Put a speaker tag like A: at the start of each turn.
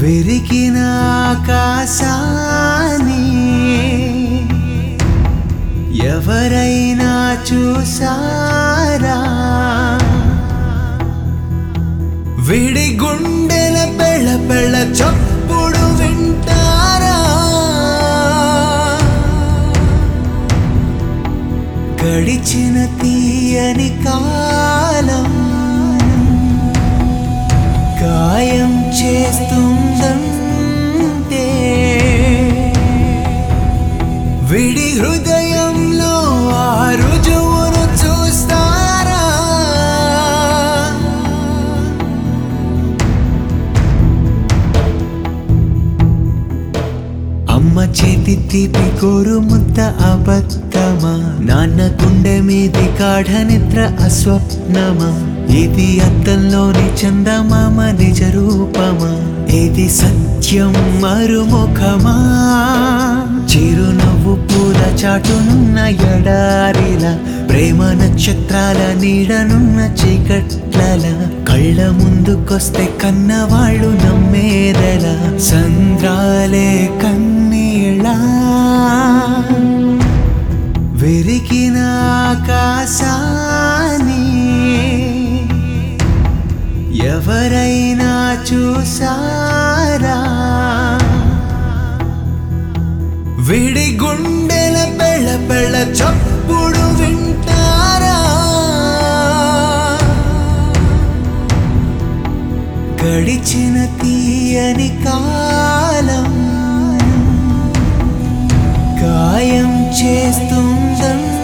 A: విరిగిన ఆకాశాన్ని ఎవరైనా చూసారా విడి గుండెల పెళ్ళ పెళ్ళ చప్పుడు వింటారా గడిచిన తీయని కాలం గాయం చేస్తుందంటే విడి హృదయంలో ఆ రుజువును చూస్తారా అమ్మ చేతి తీపి కోరు ముద్ద అబద్ధమా నాన్న గుండె మీది గాఢ నిద్ర అస్వప్నమా ఇది అద్దంలోని చందమామ నిజ రూపమా ఇది సత్యం మరుముఖమా చిరునవ్వు పూల చాటునున్న ఎడారిలా ప్రేమ నక్షత్రాల నీడనున్న చీకట్లల కళ్ళ ముందుకొస్తే కన్నవాళ్ళు నమ్మేదెలా సంద్రాలే కన్నీళ్ళ విరిగిన ఆకాశాన్ని ఎవరైనా చూసారా విడి గుండెల పెళ్ళ పెళ్ళ చప్పుడు వింటారా గడిచిన తీయని కాలం గాయం చేస్తుందంటే